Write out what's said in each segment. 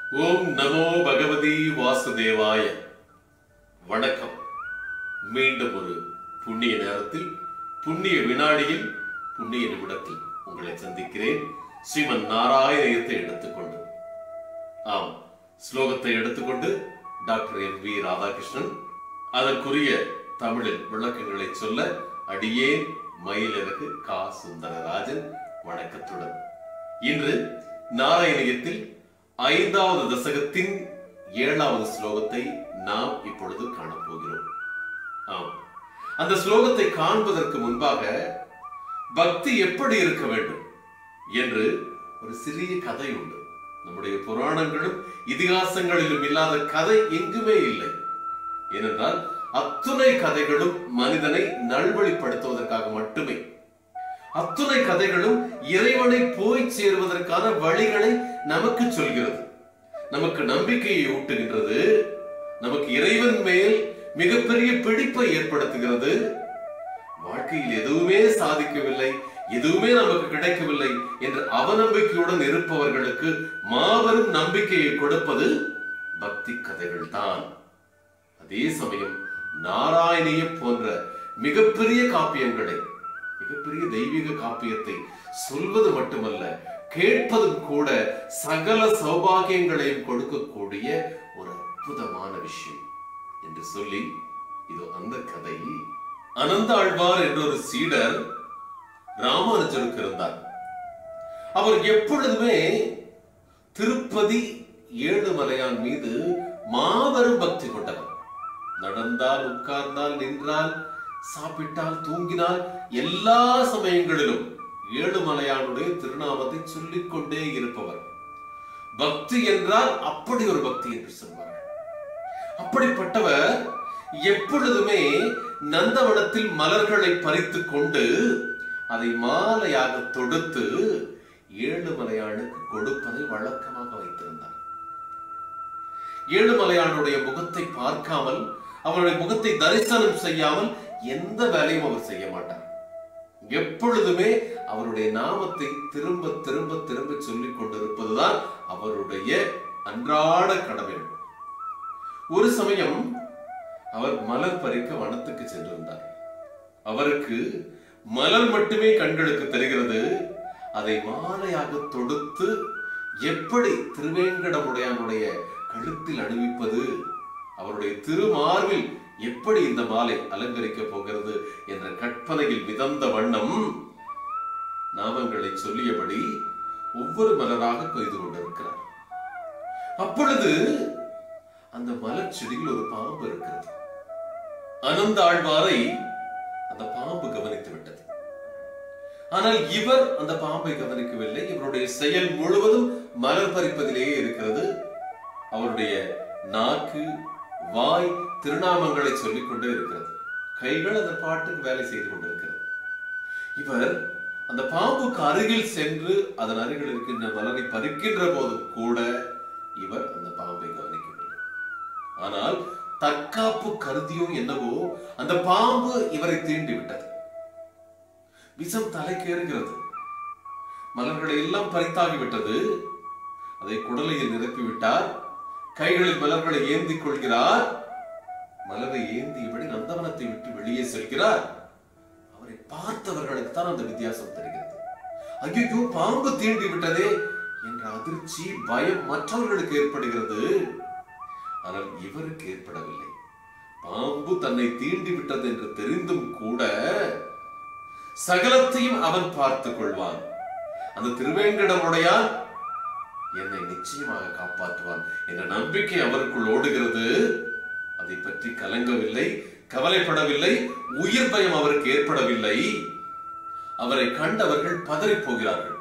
ஓம் நமோ பகவதி வாசுதேவாய வணக்கம் மீண்டும் ஒரு புண்ணிய நேரத்தில் புண்ணிய வினாடியில் புண்ணிய நிமிடத்தில் உங்களை சந்திக்கிறேன் ஸ்ரீமன் நாராயணயத்தை எடுத்துக்கொண்டு ஆம் ஸ்லோகத்தை எடுத்துக்கொண்டு டாக்டர் எம் வி ராதாகிருஷ்ணன் அதற்குரிய தமிழில் விளக்கங்களை சொல்ல அடியேன் மயிலிறகு கா சுந்தரராஜன் வணக்கத்துடன் இன்று நாராயணியத்தில் ஐந்தாவது தசகத்தின் ஏழாவது ஸ்லோகத்தை நாம் இப்பொழுது காணப்போகிறோம் ஆம் அந்த ஸ்லோகத்தை காண்பதற்கு முன்பாக பக்தி எப்படி இருக்க வேண்டும் என்று ஒரு சிறிய கதை உண்டு நம்முடைய புராணங்களும் இதிகாசங்களிலும் இல்லாத கதை எங்குமே இல்லை ஏனென்றால் அத்துணை கதைகளும் மனிதனை நல்வழிப்படுத்துவதற்காக மட்டுமே அத்துணை கதைகளும் இறைவனை போய் சேருவதற்கான வழிகளை நமக்கு சொல்கிறது நமக்கு நம்பிக்கையை ஊட்டுகின்றது நமக்கு இறைவன் மேல் மிகப்பெரிய பிடிப்பை ஏற்படுத்துகிறது வாழ்க்கையில் எதுவுமே சாதிக்கவில்லை எதுவுமே நமக்கு கிடைக்கவில்லை என்று அவநம்பிக்கையுடன் இருப்பவர்களுக்கு மாபெரும் நம்பிக்கையை கொடுப்பது பக்தி கதைகள் தான் அதே சமயம் நாராயணியம் போன்ற மிகப்பெரிய காப்பியங்களை மிகப்பெரிய தெய்வீக காப்பியத்தை சொல்வது மட்டுமல்ல கேட்பதும் கூட சகல சௌபாகியங்களையும் கொடுக்கக்கூடிய ஒரு அற்புதமான விஷயம் என்று சொல்லி இதோ அந்த கதை அனந்த ஆழ்வார் என்ற ஒரு சீடர் ராமானுஜருக்கு இருந்தார் அவர் எப்பொழுதுமே திருப்பதி ஏழுமலையான் மீது மாபெரும் பக்தி கொண்டவர் நடந்தால் உட்கார்ந்தால் நின்றால் சாப்பிட்டால் தூங்கினால் எல்லா சமயங்களிலும் ஏழுமலையானுடைய திருநாமத்தை சொல்லிக் கொண்டே இருப்பவர் பக்தி என்றால் அப்படி ஒரு பக்தி என்று சொல்வார்கள் அப்படிப்பட்டவர் எப்பொழுதுமே நந்தவனத்தில் மலர்களை பறித்துக் கொண்டு அதை மாலையாக தொடுத்து ஏழுமலையானுக்கு கொடுப்பதை வழக்கமாக வைத்திருந்தார் ஏழுமலையானுடைய முகத்தை பார்க்காமல் அவருடைய முகத்தை தரிசனம் செய்யாமல் எந்த வேலையும் அவர் செய்ய மாட்டார் எப்பொழுதுமே அவருடைய நாமத்தை திரும்ப திரும்ப திரும்ப சொல்லிக் கொண்டிருப்பதுதான் அவருடைய அன்றாட கடமை ஒரு சமயம் அவர் மலர் பறிக்க வனத்துக்கு சென்றிருந்தார் அவருக்கு மலர் மட்டுமே கண்களுக்கு தெரிகிறது அதை மாலையாக தொடுத்து எப்படி திருவேங்கடமுடையானுடைய கழுத்தில் அணிவிப்பது அவருடைய திருமார்பில் எப்படி இந்த மாலை அலங்கரிக்க போகிறது என்ற கற்பனையில் மிதந்த வண்ணம் நாமங்களை சொல்லியபடி ஒவ்வொரு மலராக கொய்து கொண்டிருக்கிறார் அப்பொழுது அந்த மலர் செடியில் ஒரு பாம்பு இருக்கிறது அனந்த ஆழ்வாரை அந்த பாம்பு கவனித்து விட்டது ஆனால் இவர் அந்த பாம்பை கவனிக்கவில்லை இவருடைய செயல் முழுவதும் மலர் பறிப்பதிலேயே இருக்கிறது அவருடைய நாக்கு வாய் திருநாமங்களை சொல்லிக் கொண்டே இருக்கிறது கைகள் அந்த பாட்டுக்கு வேலை செய்து கொண்டிருக்கிறது இவர் அந்த பாம்புக்கு அருகில் சென்று அதன் அருகில் இருக்கின்ற மலரை பறிக்கின்ற போதும் கூட இவர் அந்த பாம்பை கவனிக்கவில்லை ஆனால் தற்காப்பு கருதியோ என்னவோ அந்த பாம்பு இவரை தீண்டி விட்டது விஷம் தலைக்கேறுகிறது மலர்களை எல்லாம் பறித்தாகிவிட்டது அதை குடலையில் நிரப்பிவிட்டார் கைகளில் மலர்களை ஏந்தி கொள்கிறார் மலரை ஏந்தியபடி நந்தவனத்தை விட்டு வெளியே செல்கிறார் அவரை பார்த்தவர்களுக்கு தான் அந்த வித்தியாசம் தெரிகிறது ஐயோ பாம்பு தீண்டி விட்டதே என்ற அதிர்ச்சி பயம் மற்றவர்களுக்கு ஏற்படுகிறது ஆனால் இவருக்கு ஏற்படவில்லை பாம்பு தன்னை தீண்டி விட்டது என்று தெரிந்தும் கூட சகலத்தையும் அவன் பார்த்துக் கொள்வான் அந்த திருவேங்கடமுடையான் என்னை நிச்சயமாக காப்பாற்றுவான் என்ற நம்பிக்கை அவருக்குள் ஓடுகிறது அதை பற்றி கலங்கவில்லை கவலைப்படவில்லை உயிர் பயம் அவருக்கு ஏற்படவில்லை அவரை கண்டவர்கள் பதறி போகிறார்கள்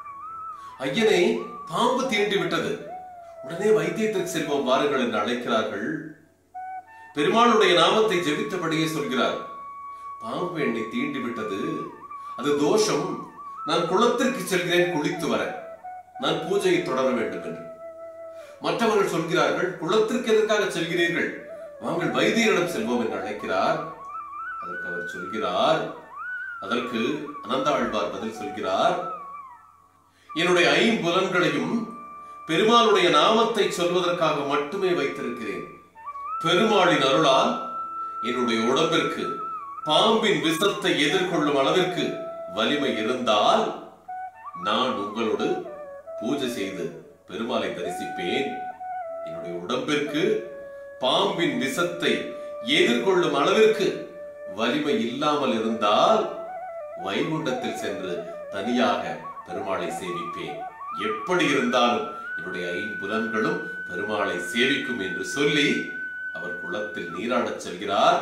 ஐயனை பாம்பு தீண்டி விட்டது உடனே வைத்தியத்திற்கு செல்வோம் வாருங்கள் என்று அழைக்கிறார்கள் பெருமாளுடைய நாமத்தை ஜெபித்தபடியே சொல்கிறார் பாம்பு என்னை தீண்டி விட்டது அது தோஷம் நான் குளத்திற்கு செல்கிறேன் குளித்து வர நான் பூஜையை தொடர வேண்டும் என்று மற்றவர்கள் சொல்கிறார்கள் குளத்திற்கு எதற்காக செல்கிறீர்கள் வாங்கள் வைத்தியரிடம் செல்வோம் என்று அழைக்கிறார் அதற்கு அவர் சொல்கிறார் அதற்கு அனந்தாழ்வார் பதில் சொல்கிறார் என்னுடைய ஐம்புலன்களையும் பெருமாளுடைய நாமத்தை சொல்வதற்காக மட்டுமே வைத்திருக்கிறேன் பெருமாளின் அருளால் என்னுடைய உடம்பிற்கு பாம்பின் விஷத்தை எதிர்கொள்ளும் அளவிற்கு வலிமை இருந்தால் நான் உங்களோடு பூஜை செய்து பெருமாளை தரிசிப்பேன் என்னுடைய உடம்பிற்கு பாம்பின் விஷத்தை எதிர்கொள்ளும் அளவிற்கு வலிமை இல்லாமல் இருந்தால் வைகுண்டத்தில் சென்று தனியாக பெருமாளை சேவிப்பேன் எப்படி இருந்தாலும் என்னுடைய ஐம்புலன்களும் பெருமாளை சேவிக்கும் என்று சொல்லி அவர் குளத்தில் நீராடச் செல்கிறார்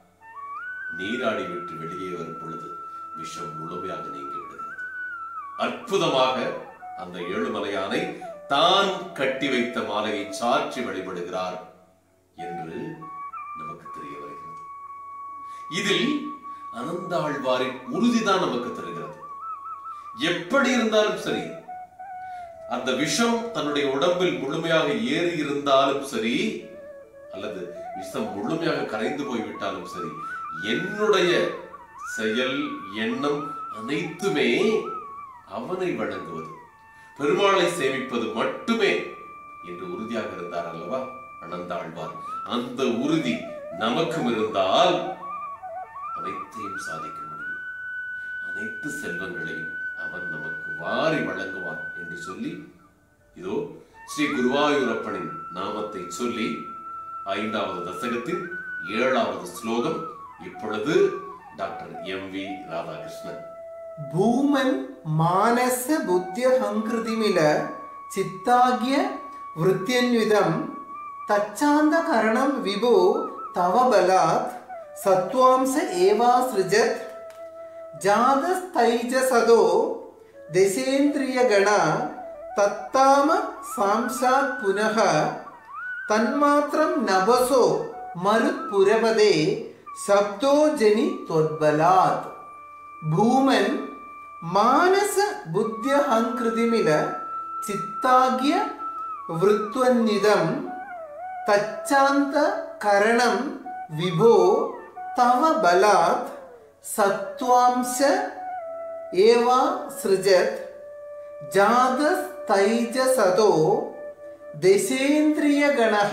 நீராடி விட்டு வெளியே வரும் பொழுது விஷம் முழுமையாக நீங்கி விடுகிறது அற்புதமாக அந்த ஏழுமலையானை தான் கட்டி வைத்த மாலையை சாற்றி வழிபடுகிறார் என்று நமக்கு தெரிய வருகிறது இதில் அனந்தாழ்வாரின் உறுதிதான் நமக்கு தருகிறது எப்படி இருந்தாலும் சரி அந்த விஷம் தன்னுடைய உடம்பில் முழுமையாக ஏறி இருந்தாலும் சரி அல்லது விஷம் முழுமையாக கரைந்து போய்விட்டாலும் சரி என்னுடைய செயல் எண்ணம் அனைத்துமே அவனை வழங்குவது பெருமாளை சேமிப்பது மட்டுமே என்று உறுதியாக இருந்தார் அல்லவா அனந்தாழ்வார் அந்த உறுதி நமக்கும் இருந்தால் அனைத்தையும் சாதிக்க முடியும் அனைத்து செல்வங்களையும் அவன் நமக்கு வாரி வழங்குவான் என்று சொல்லி இதோ ஸ்ரீ குருவாயூரப்பனின் நாமத்தை சொல்லி ஐந்தாவது தசகத்தின் ஏழாவது ஸ்லோகம் இப்பொழுது டாக்டர் எம் வி ராதாகிருஷ்ணன் ಭೂಮನ್ ಮಾನಸ ಬುದ್ಧಿಯ ಹಂಕೃತಿಮಿಲ ಚಿತ್ತಾಗ್ಯ ವೃತ್ಯನ್ವಿತಂ ತಚ್ಚಾಂದ ಕರಣಂ ವಿಭೋ ತವ ಬಲಾತ್ ಸತ್ವಾಂಶ ಏವಾಸೃಜತ್ ಜಾತಸ್ತೈಜಸದೋ ದಶೇಂದ್ರಿಯಗಣ ತತ್ತಾಮ ಸಾಂಸಾತ್ ಪುನಃ ತನ್ಮಾತ್ರಂ ನಭಸೋ ಮರುತ್ಪುರಪದೇ ಶಬ್ದೋ ಜನಿ ತ್ವದ್ಬಲಾತ್ ಭೂಮನ್ ಮಾನಸ ಬುದ್ಧ್ಯ ಹಂಕೃತಿಮಿಲ ಚಿತ್ತಾಗ್ಯ ವೃತ್ವನ್ನಿದಂ ತಚ್ಚಾಂತ ಕರಣಂ ವಿಭೋ ತವ ಬಲಾತ್ ಸತ್ವಾಂಶ ಏವ ಸೃಜತ್ ಜಾತಸ್ತೈಜಸದೋ ದಶೇಂದ್ರಿಯಗಣಃ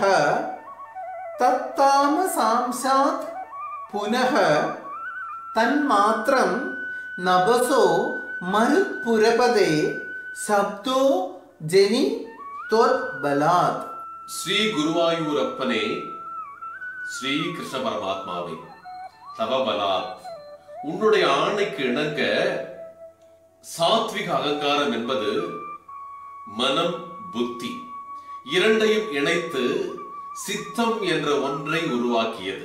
ತತ್ತಾಮ ಸಾಂಸಾತ್ ಪುನಃ തന്മാത്രം നഭസോ മരുപുരപദേ ശബ്ദോ ജനി ത്വത്ബലാത് ஸ்ரீ குருவாயூரப்பனே ஸ்ரீ கிருஷ்ண பரமாத்மாவே தவபலாத் உன்னுடைய ஆணைக்கு இணங்க சாத்விக அகங்காரம் என்பது மனம் புத்தி இரண்டையும் இணைத்து சித்தம் என்ற ஒன்றை உருவாக்கியது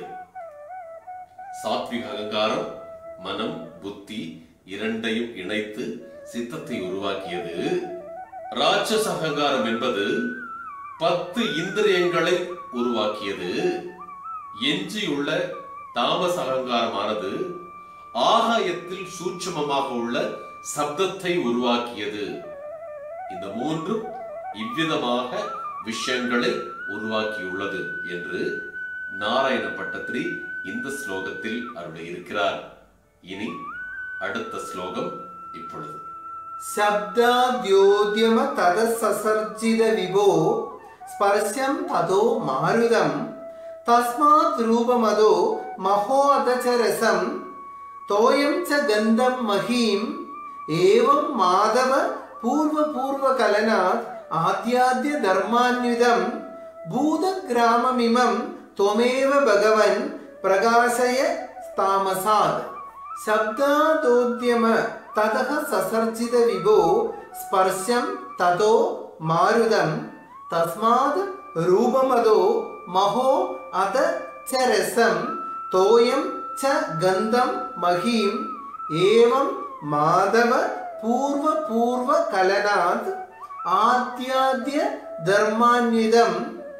சாத்விக அகங்காரம் மனம் புத்தி இரண்டையும் இணைத்து சித்தத்தை உருவாக்கியது ராட்சச அகங்காரம் என்பது பத்து இந்திரியங்களை உருவாக்கியது எஞ்சியுள்ள தாமச அகங்காரமானது ஆகாயத்தில் சூட்சுமமாக உள்ள சப்தத்தை உருவாக்கியது இந்த மூன்றும் இவ்விதமாக விஷயங்களை உருவாக்கியுள்ளது என்று நாராயண பட்டத்திரி இந்த ஸ்லோகத்தில் அருளி இருக்கிறார் இனி அடுத்த ஸ்லோகம் இப்பொழுது ശബ്ദാദ്യോദ്യമ തദസസർജിത വിഭോ സ്പർശം തതോ മാരുതം തസ്മാത് രൂപമതോ മഹോ അദചരസം തോയം ച ഗന്ധം മഹീം ഏവം മാധവ പൂർവപൂർവകലനാത് ആദ്യാദ്യ ധർമാന്വിതം ഭൂതഗ്രാമമിമം ത്വമേവ ഭഗവൻ പ്രകാശയ താമസാത് ശബ്ദാദോദ്യമ തതഃ സസർജിത വിഭോ സ്പർശം തതോ മാരുതം തസ്മാത് രൂപമതോ മഹോ അത ച രസം തോയം ച ഗന്ധം മഹീം ഏവം മാധവ പൂർവ പൂർവ കലനാത് ആദ്യാദ്യ ധർമാന്വിതം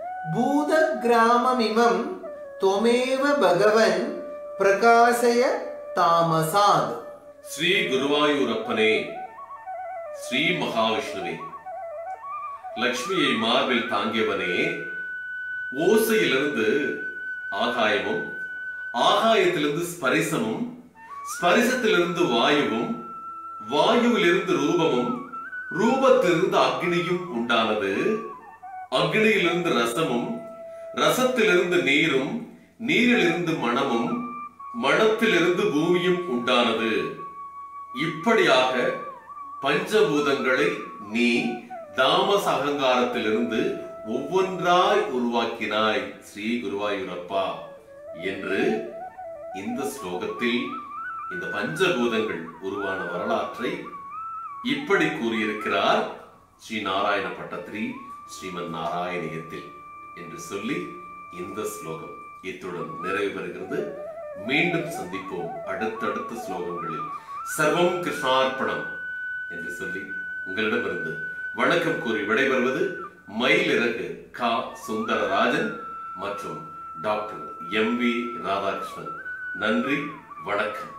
ഭൂതഗ്രാമമിമം ത്വമേവ ഭഗവൻ പ്രകാശയ താമസാത് ஸ்ரீ குருவாயூரப்பனே ஸ்ரீ மகாவிஷ்ணுவே லக்ஷ்மியை மார்பில் தாங்கியவனே ஓசையிலிருந்து ஆகாயமும் ஆகாயத்திலிருந்து ஸ்பரிசமும் ஸ்பரிசத்திலிருந்து வாயுவும் வாயுவிலிருந்து ரூபமும் ரூபத்திலிருந்து அக்னியும் உண்டானது அக்னியிலிருந்து ரசமும் ரசத்திலிருந்து நீரும் நீரிலிருந்து மணமும் மணத்திலிருந்து பூமியும் உண்டானது இப்படியாக பஞ்சபூதங்களை நீ தாமச அகங்காரத்திலிருந்து ஒவ்வொன்றாய் உருவாக்கினாய் ஸ்ரீ குருவாயூரப்பா என்று இந்த ஸ்லோகத்தில் இந்த பஞ்சபூதங்கள் உருவான வரலாற்றை இப்படி கூறியிருக்கிறார் ஸ்ரீ நாராயண பட்டத்திரி ஸ்ரீமன் நாராயணியத்தில் என்று சொல்லி இந்த ஸ்லோகம் இத்துடன் நிறைவு பெறுகிறது மீண்டும் சந்திப்போம் அடுத்தடுத்த ஸ்லோகங்களில் சர்வம் கிருஷ்ணார்ப்பணம் என்று சொல்லி உங்களிடமிருந்து வணக்கம் கூறி விடைபெறுவது மயிலிறகு கா சுந்தரராஜன் மற்றும் டாக்டர் எம் வி ராதாகிருஷ்ணன் நன்றி வணக்கம்